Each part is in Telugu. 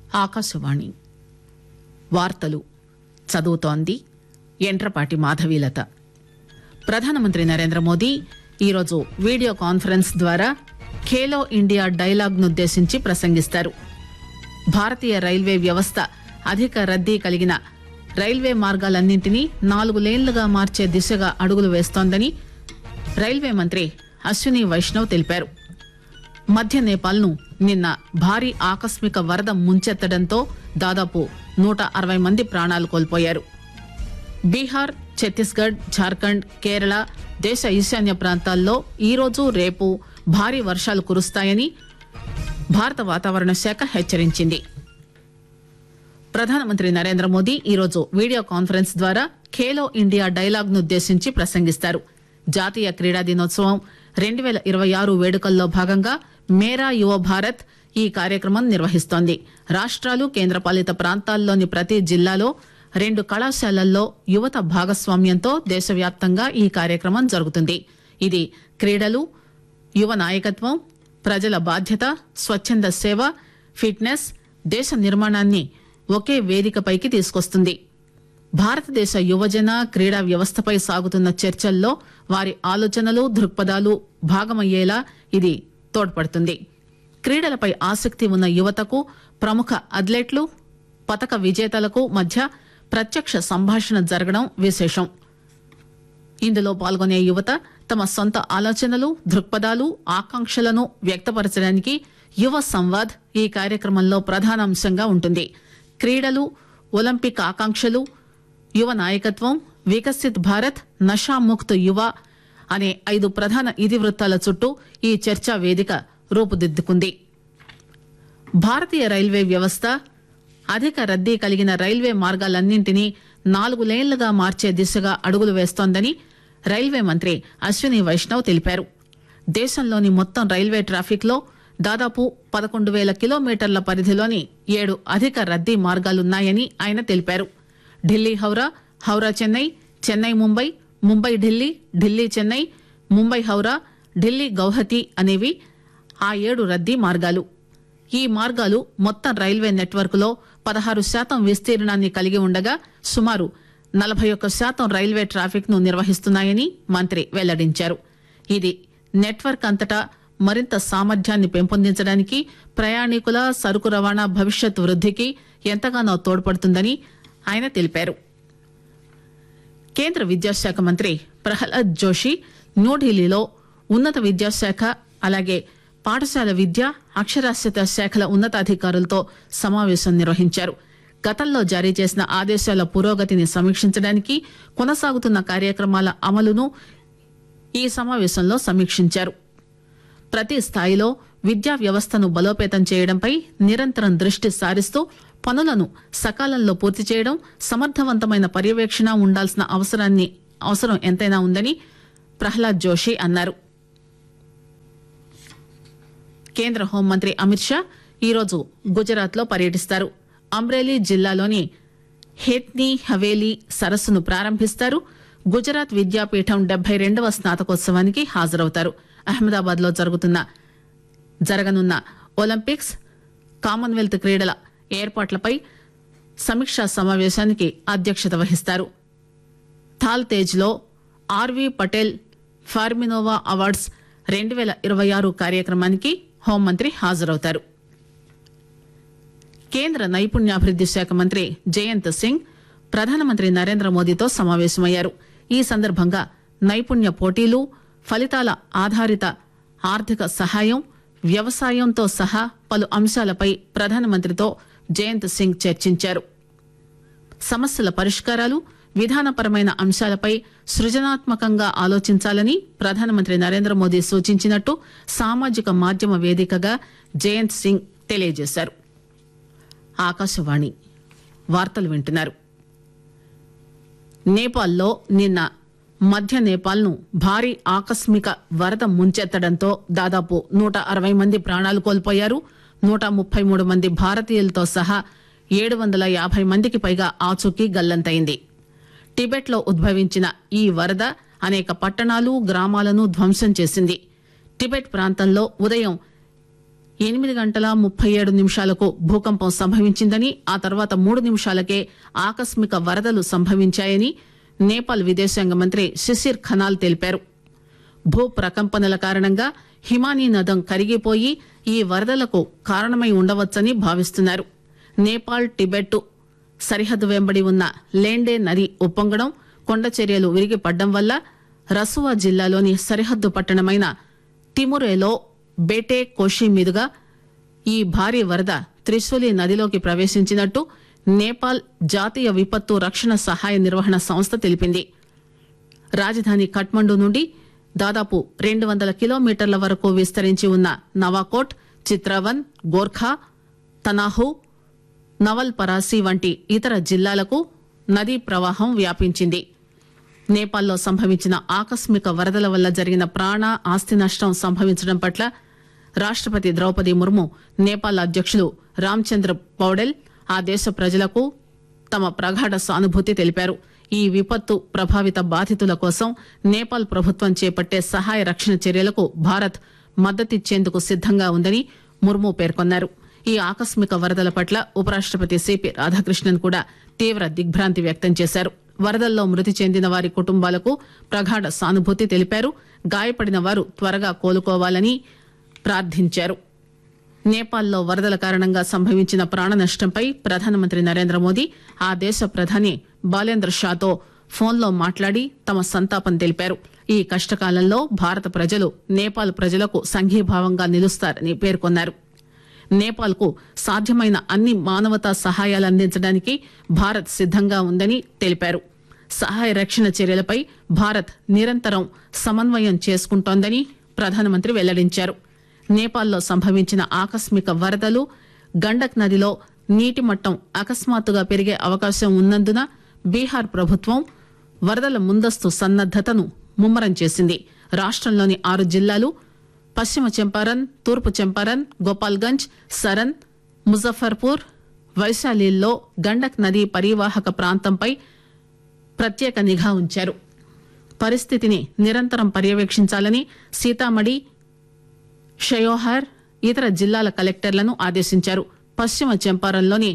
ఆకాశవాణి వార్తలు చదువుతోంది ఎంట్రపాటి మాధవీలత ప్రధానమంత్రి నరేంద్ర మోదీ ఈరోజు వీడియో కాన్ఫరెన్స్ ద్వారా ఖేలో ఇండియా డైలాగ్నుద్దేశించి ప్రసంగిస్తారు భారతీయ రైల్వే వ్యవస్థ అధిక రద్దీ కలిగిన రైల్వే మార్గాలన్నింటినీ నాలుగు లేన్లుగా మార్చే దిశగా అడుగులు వేస్తోందని రైల్వే మంత్రి అశ్విని వైష్ణవ్ తెలిపారు మధ్య నేపాల్ను నిన్న భారీ ఆకస్మిక వరద ముంచెత్తడంతో దాదాపు నూట అరవై మంది ప్రాణాలు కోల్పోయారు బీహార్ ఛత్తీస్గఢ్ జార్ఖండ్ కేరళ దేశ ఈశాన్య ప్రాంతాల్లో ఈరోజు రేపు భారీ వర్షాలు కురుస్తాయని భారత వాతావరణ శాఖ హెచ్చరించింది ప్రధానమంత్రి నరేంద్ర మోదీ ఈరోజు వీడియో కాన్ఫరెన్స్ ద్వారా ఖేలో ఇండియా డైలాగ్ నుద్దేశించి ప్రసంగిస్తారు జాతీయ క్రీడా దినోత్సవం రెండు పేల ఇరవై ఆరు వేడుకల్లో భాగంగా మేరా యువ భారత్ ఈ కార్యక్రమం నిర్వహిస్తోంది రాష్ట్రాలు కేంద్రపాలిత ప్రాంతాల్లోని ప్రతి జిల్లాలో రెండు కళాశాలల్లో యువత భాగస్వామ్యంతో దేశవ్యాప్తంగా ఈ కార్యక్రమం జరుగుతుంది ఇది క్రీడలు యువ నాయకత్వం ప్రజల బాధ్యత స్వచ్ఛంద సేవ ఫిట్నెస్ దేశ నిర్మాణాన్ని ఒకే వేదికపైకి తీసుకొస్తుంది భారతదేశ యువజన క్రీడా వ్యవస్థపై సాగుతున్న చర్చల్లో వారి ఆలోచనలు దృక్పథాలు భాగమయ్యేలా ఇది తోడ్పడుతుంది క్రీడలపై ఆసక్తి ఉన్న యువతకు ప్రముఖ అథ్లెట్లు పతక విజేతలకు మధ్య ప్రత్యక్ష సంభాషణ జరగడం విశేషం ఇందులో పాల్గొనే యువత తమ సొంత ఆలోచనలు దృక్పథాలు ఆకాంక్షలను వ్యక్తపరచడానికి యువ సంవాద్ ఈ కార్యక్రమంలో ప్రధాన అంశంగా ఉంటుంది క్రీడలు ఒలింపిక్ ఆకాంక్షలు యువ నాయకత్వం వికసిత్ భారత్ నషాముక్త్ యువ అనే ఐదు ప్రధాన ఇతివృత్తాల చుట్టూ ఈ చర్చా వేదిక రూపుదిద్దుకుంది భారతీయ రైల్వే వ్యవస్థ అధిక రద్దీ కలిగిన రైల్వే మార్గాలన్నింటినీ నాలుగు లేన్లుగా మార్చే దిశగా అడుగులు వేస్తోందని రైల్వే మంత్రి అశ్విని వైష్ణవ్ తెలిపారు దేశంలోని మొత్తం రైల్వే ట్రాఫిక్ లో దాదాపు పదకొండు వేల కిలోమీటర్ల పరిధిలోని ఏడు అధిక రద్దీ మార్గాలున్నాయని ఆయన తెలిపారు ఢిల్లీ హౌరా హౌరా చెన్నై చెన్నై ముంబై ముంబై ఢిల్లీ ఢిల్లీ చెన్నై ముంబై హౌరా ఢిల్లీ గౌహతి అనేవి ఆ ఏడు రద్దీ మార్గాలు ఈ మార్గాలు మొత్తం రైల్వే నెట్వర్క్ లో పదహారు శాతం విస్తీర్ణాన్ని కలిగి ఉండగా సుమారు నలభై ఒక్క శాతం రైల్వే ట్రాఫిక్ ను నిర్వహిస్తున్నాయని మంత్రి వెల్లడించారు ఇది నెట్వర్క్ అంతటా మరింత సామర్థ్యాన్ని పెంపొందించడానికి ప్రయాణికుల సరుకు రవాణా భవిష్యత్ వృద్ధికి ఎంతగానో తోడ్పడుతుందని ఆయన తెలిపారు కేంద్ర విద్యాశాఖ మంత్రి ప్రహ్లాద్ జోషి న్యూఢిల్లీలో ఉన్నత విద్యాశాఖ అలాగే పాఠశాల విద్య అక్షరాస్యత శాఖల ఉన్నతాధికారులతో సమావేశం నిర్వహించారు గతంలో జారీ చేసిన ఆదేశాల పురోగతిని సమీక్షించడానికి కొనసాగుతున్న కార్యక్రమాల అమలును ఈ సమావేశంలో సమీక్షించారు ప్రతి స్థాయిలో విద్యా వ్యవస్థను బలోపేతం చేయడంపై నిరంతరం దృష్టి సారిస్తూ పనులను సకాలంలో పూర్తి చేయడం సమర్థవంతమైన పర్యవేక్షణ ఉండాల్సిన అవసరాన్ని అవసరం ఎంతైనా ఉందని ప్రహ్లాద్ జోషి అన్నారు కేంద్ర హోంమంత్రి అమిత్ షా ఈరోజు గుజరాత్ లో పర్యటిస్తారు అమ్రేలీ జిల్లాలోని హేత్నీ హవేలీ సరస్సును ప్రారంభిస్తారు గుజరాత్ విద్యాపీఠం డెబ్బై రెండవ స్నాతకోత్సవానికి హాజరవుతారు అహ్మదాబాద్ లో జరుగుతున్న జరగనున్న ఒలింపిక్స్ కామన్వెల్త్ క్రీడల ఏర్పాట్లపై సమీక్షా సమావేశానికి అధ్యక్షత వహిస్తారు థాల్ తేజ్ లో ఆర్వీ పటేల్ ఫార్మినోవా అవార్డ్స్ రెండు పేల ఇరవై ఆరు కార్యక్రమానికి హోంమంత్రి హాజరవుతారు కేంద్ర నైపుణ్యాభివృద్ది శాఖ మంత్రి జయంత్ సింగ్ ప్రధానమంత్రి నరేంద్ర మోదీతో సమావేశమయ్యారు ఈ సందర్భంగా నైపుణ్య పోటీలు ఫలితాల ఆధారిత ఆర్థిక సహాయం వ్యవసాయంతో సహా పలు అంశాలపై ప్రధానమంత్రితో జయంత్ సింగ్ చర్చించారు సమస్యల పరిష్కారాలు విధానపరమైన అంశాలపై సృజనాత్మకంగా ఆలోచించాలని ప్రధానమంత్రి నరేంద్ర మోదీ సూచించినట్టు సామాజిక మాధ్యమ వేదికగా జయంత్ సింగ్ తెలియజేశారు ఆకాశవాణి వార్తలు వింటున్నారు నేపాల్లో నిన్న మధ్య నేపాల్ను భారీ ఆకస్మిక వరద ముంచెత్తడంతో దాదాపు నూట అరవై మంది ప్రాణాలు కోల్పోయారు నూట ముప్పై మూడు మంది భారతీయులతో సహా ఏడు వందల యాభై మందికి పైగా ఆచూకీ గల్లంతైంది టిబెట్ లో ఉద్భవించిన ఈ వరద అనేక పట్టణాలు గ్రామాలను ధ్వంసం చేసింది టిబెట్ ప్రాంతంలో ఉదయం ఎనిమిది గంటల ముప్పై ఏడు నిమిషాలకు భూకంపం సంభవించిందని ఆ తర్వాత మూడు నిమిషాలకే ఆకస్మిక వరదలు సంభవించాయని నేపాల్ విదేశాంగ మంత్రి శిశిర్ ఖనాల్ తెలిపారు భూ ప్రకంపనల కారణంగా హిమానీ నదం కరిగిపోయి ఈ వరదలకు కారణమై ఉండవచ్చని భావిస్తున్నారు నేపాల్ టిబెట్ సరిహద్దు వెంబడి ఉన్న లేండే నది ఉప్పొంగడం కొండ చర్యలు విరిగి పడ్డం వల్ల రసువా జిల్లాలోని సరిహద్దు పట్టణమైన తిమురేలో బేటే కోషి మీదుగా ఈ భారీ వరద త్రిశూలి నదిలోకి ప్రవేశించినట్టు నేపాల్ జాతీయ విపత్తు రక్షణ సహాయ నిర్వహణ సంస్థ తెలిపింది రాజధాని కఠ్మండు నుండి దాదాపు రెండు వందల కిలోమీటర్ల వరకు విస్తరించి ఉన్న నవాకోట్ చిత్రవన్ గోర్ఖా తనాహు నవల్ పరాసి వంటి ఇతర జిల్లాలకు నదీ ప్రవాహం వ్యాపించింది నేపాల్లో సంభవించిన ఆకస్మిక వరదల వల్ల జరిగిన ప్రాణ ఆస్తి నష్టం సంభవించడం పట్ల రాష్టపతి ద్రౌపది ముర్ము నేపాల్ అధ్యకులు రామచంద్ర పౌడెల్ ఆ దేశ ప్రజలకు తమ ప్రగాఢ సానుభూతి తెలిపారు ఈ విపత్తు ప్రభావిత బాధితుల కోసం నేపాల్ ప్రభుత్వం చేపట్టే సహాయ రక్షణ చర్యలకు భారత్ మద్దతిచ్చేందుకు సిద్దంగా ఉందని ముర్ము పేర్కొన్నారు ఈ ఆకస్మిక వరదల పట్ల ఉపరాష్టపతి సిపి రాధాకృష్ణన్ కూడా తీవ్ర దిగ్భ్రాంతి వ్యక్తం చేశారు వరదల్లో మృతి చెందిన వారి కుటుంబాలకు ప్రగాఢ సానుభూతి తెలిపారు గాయపడిన వారు త్వరగా కోలుకోవాలని ప్రార్థించారు నేపాల్లో వరదల కారణంగా సంభవించిన ప్రాణ నష్టంపై ప్రధానమంత్రి నరేంద్ర మోదీ ఆ దేశ ప్రధాని బాలేంద్ర షాతో ఫోన్లో మాట్లాడి తమ సంతాపం తెలిపారు ఈ కష్టకాలంలో భారత ప్రజలు నేపాల్ ప్రజలకు సంఘీభావంగా నిలుస్తారని పేర్కొన్నారు నేపాల్కు సాధ్యమైన అన్ని మానవతా సహాయాలు అందించడానికి భారత్ సిద్దంగా ఉందని తెలిపారు సహాయ రక్షణ చర్యలపై భారత్ నిరంతరం సమన్వయం చేసుకుంటోందని ప్రధానమంత్రి వెల్లడించారు నేపాల్లో సంభవించిన ఆకస్మిక వరదలు గండక్ నదిలో నీటి మట్టం అకస్మాత్తుగా పెరిగే అవకాశం ఉన్నందున బీహార్ ప్రభుత్వం వరదల ముందస్తు సన్నద్దతను ముమ్మరం చేసింది రాష్టంలోని ఆరు జిల్లాలు పశ్చిమ చంపారన్ తూర్పు చంపారన్ గోపాల్గంజ్ సరన్ ముజఫర్పూర్ వైశాలిల్లో గండక్ నదీ పరివాహక ప్రాంతంపై ప్రత్యేక నిఘా ఉంచారు పరిస్థితిని నిరంతరం పర్యవేక్షించాలని సీతామఢి షయోహార్ ఇతర జిల్లాల కలెక్టర్లను ఆదేశించారు పశ్చిమ చంపారన్లోని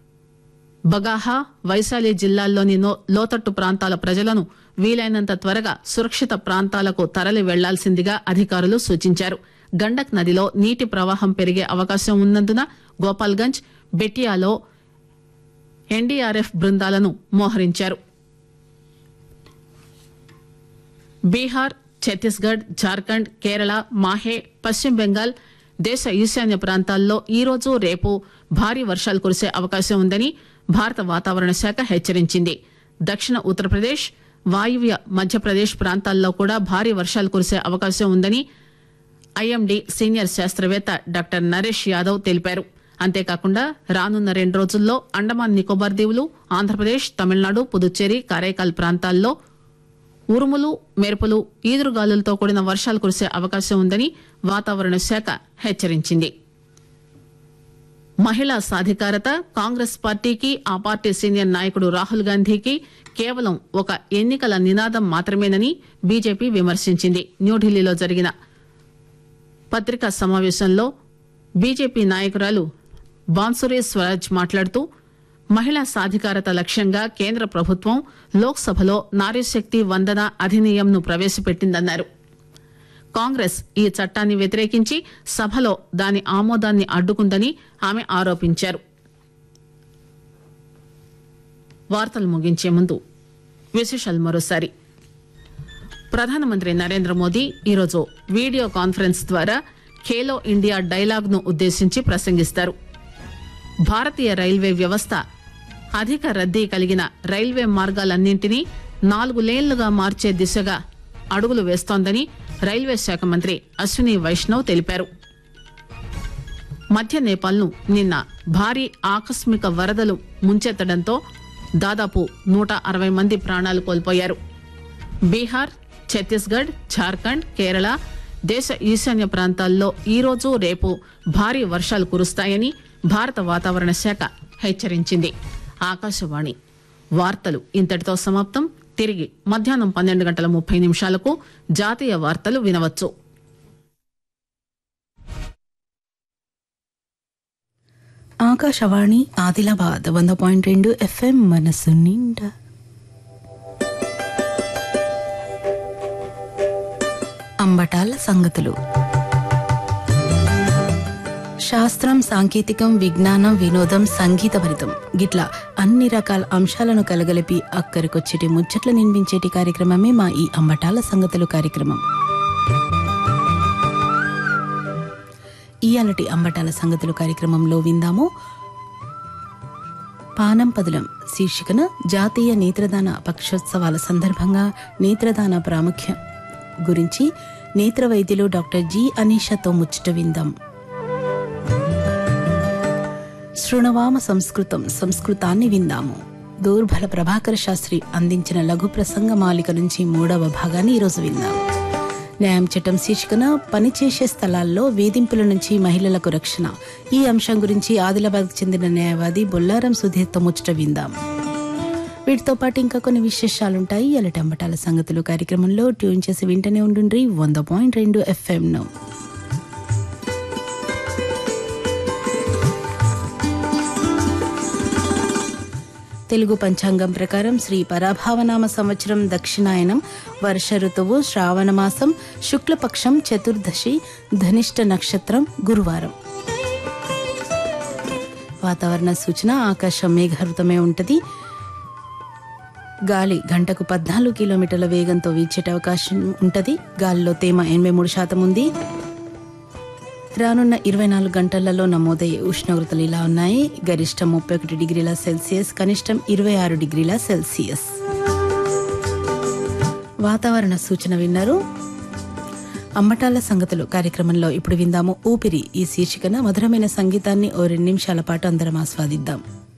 బగాహా వైశాలి జిల్లాల్లోని నో- లోతట్టు ప్రాంతాల ప్రజలను వీలైనంత త్వరగా సురక్షిత ప్రాంతాలకు తరలి వెళ్లాల్సిందిగా అధికారులు సూచించారు గండక్ నదిలో నీటి ప్రవాహం పెరిగే అవకాశం ఉన్నందున గోపాల్గంజ్ బెటియాలో ఎన్డీఆర్ఎఫ్ బృందాలను మోహరించారు బీహార్ ఛత్తీస్గఢ్ జార్ఖండ్ కేరళ మాహే పశ్చిమ బెంగాల్ దేశ ఈశాన్య ప్రాంతాల్లో ఈ రోజు రేపు భారీ వర్షాలు కురిసే అవకాశం ఉందని భారత వాతావరణ శాఖ హెచ్చరించింది దక్షిణ ఉత్తరప్రదేశ్ వాయువ్య మధ్యప్రదేశ్ ప్రాంతాల్లో కూడా భారీ వర్షాలు కురిసే అవకాశం ఉందని ఐఎండీ సీనియర్ శాస్త్రవేత్త డాక్టర్ నరేష్ యాదవ్ తెలిపారు అంతేకాకుండా రానున్న రెండు రోజుల్లో అండమాన్ నికోబార్ దీవులు ఆంధ్రప్రదేశ్ తమిళనాడు పుదుచ్చేరి కారైకాల్ ప్రాంతాల్లో ఉరుములు మెరుపులు ఈదురుగాలులతో కూడిన వర్షాలు కురిసే అవకాశం ఉందని వాతావరణ శాఖ హెచ్చరించింది మహిళా సాధికారత కాంగ్రెస్ పార్టీకి ఆ పార్టీ సీనియర్ నాయకుడు రాహుల్ గాంధీకి కేవలం ఒక ఎన్నికల నినాదం మాత్రమేనని బీజేపీ విమర్శించింది న్యూఢిల్లీలో జరిగిన పత్రికా సమావేశంలో బీజేపీ నాయకురాలు బాన్సురే స్వరాజ్ మాట్లాడుతూ మహిళా సాధికారత లక్ష్యంగా కేంద్ర ప్రభుత్వం లోక్సభలో నారీశక్తి వందన అధినియంను ప్రవేశపెట్టిందన్నారు కాంగ్రెస్ ఈ చట్టాన్ని వ్యతిరేకించి సభలో దాని ఆమోదాన్ని అడ్డుకుందని ఆమె ఆరోపించారు వార్తలు ముగించే ముందు విశేషాలు మరోసారి ప్రధానమంత్రి నరేంద్ర మోదీ ఈరోజు వీడియో కాన్ఫరెన్స్ ద్వారా ఖేలో ఇండియా డైలాగ్ ను ఉద్దేశించి ప్రసంగిస్తారు భారతీయ రైల్వే వ్యవస్థ అధిక రద్దీ కలిగిన రైల్వే మార్గాలన్నింటినీ నాలుగు లేన్లుగా మార్చే దిశగా అడుగులు వేస్తోందని రైల్వే శాఖ మంత్రి అశ్విని వైష్ణవ్ తెలిపారు మధ్య నేపాల్ను నిన్న భారీ ఆకస్మిక వరదలు ముంచెత్తడంతో దాదాపు నూట అరవై మంది ప్రాణాలు కోల్పోయారు బీహార్ ఛత్తీస్గఢ్ జార్ఖండ్ కేరళ దేశ ఈశాన్య ప్రాంతాల్లో ఈరోజు రేపు భారీ వర్షాలు కురుస్తాయని భారత వాతావరణ శాఖ హెచ్చరించింది ఆకాశవాణి వార్తలు ఇంతటితో సమాప్తం తిరిగి మధ్యాహ్నం పన్నెండు గంటల ముప్పై నిమిషాలకు జాతీయ వార్తలు వినవచ్చు ఆకాశవాణి ఆదిలాబాద్ వంద పాయింట్ రెండు ఎఫ్ఎం మనసు నిండా అంబటాల సంగతులు శాస్త్రం సాంకేతికం విజ్ఞానం వినోదం సంగీతభరితం గిట్లా అన్ని రకాల అంశాలను కలగలిపి అక్కడికొచ్చేటి ముచ్చట్లు నిర్మించేటి కార్యక్రమమే మా ఈ అంబటాల సంగతులు కార్యక్రమం ఇయాలటి అంబటాల సంగతులు కార్యక్రమంలో విందాము పానం పదులం శీర్షికన జాతీయ నేత్రదాన పక్షోత్సవాల సందర్భంగా నేత్రదాన ప్రాముఖ్యం గురించి నేత్ర వైద్యులు డాక్టర్ జి అనీషతో ముచ్చట విందాం శృణవామ సంస్కృతం సంస్కృతాన్ని విందాము దూర్బల ప్రభాకర శాస్త్రి అందించిన లఘు ప్రసంగ మాలిక నుంచి మూడవ భాగాన్ని ఈరోజు విందాం న్యాయం చట్టం శీర్షికన పనిచేసే స్థలాల్లో వేధింపుల నుంచి మహిళలకు రక్షణ ఈ అంశం గురించి ఆదిలాబాద్కు చెందిన న్యాయవాది బొల్లారం సుధీర్తో ముచ్చట విందాం వీటితో పాటు ఇంకా కొన్ని విశేషాలుంటాయి ఎలటి అంబటాల సంగతులు కార్యక్రమంలో ట్యూన్ చేసి వింటనే ఉండుండ్రి వంద పాయింట్ రెండు ఎఫ్ఎంను తెలుగు పంచాంగం ప్రకారం శ్రీ పరాభావనామ సంవత్సరం దక్షిణాయనం వర్ష ఋతువు శ్రావణ మాసం శుక్లపక్షం చతుర్దశి ధనిష్ట నక్షత్రం గురువారం వాతావరణ సూచన ఆకాశం మేఘావృతమే ఉంటది గాలి గంటకు పద్నాలుగు కిలోమీటర్ల వేగంతో వీచేట అవకాశం ఉంటది గాలిలో తేమ ఎనభై మూడు శాతం ఉంది రానున్న ఇరవై నాలుగు గంటలలో నమోదయ్యే ఉష్ణోగ్రతలు ఇలా ఉన్నాయి గరిష్టం ముప్పై ఒకటి డిగ్రీల సెల్సియస్ కనిష్టం ఇరవై ఆరు డిగ్రీల సెల్సియస్ వాతావరణ సూచన విన్నారు అమ్మటాల సంగతులు కార్యక్రమంలో ఇప్పుడు విందాము ఊపిరి ఈ శీర్షికన మధురమైన సంగీతాన్ని ఓ రెండు నిమిషాల పాటు అందరం ఆస్వాదిద్దాం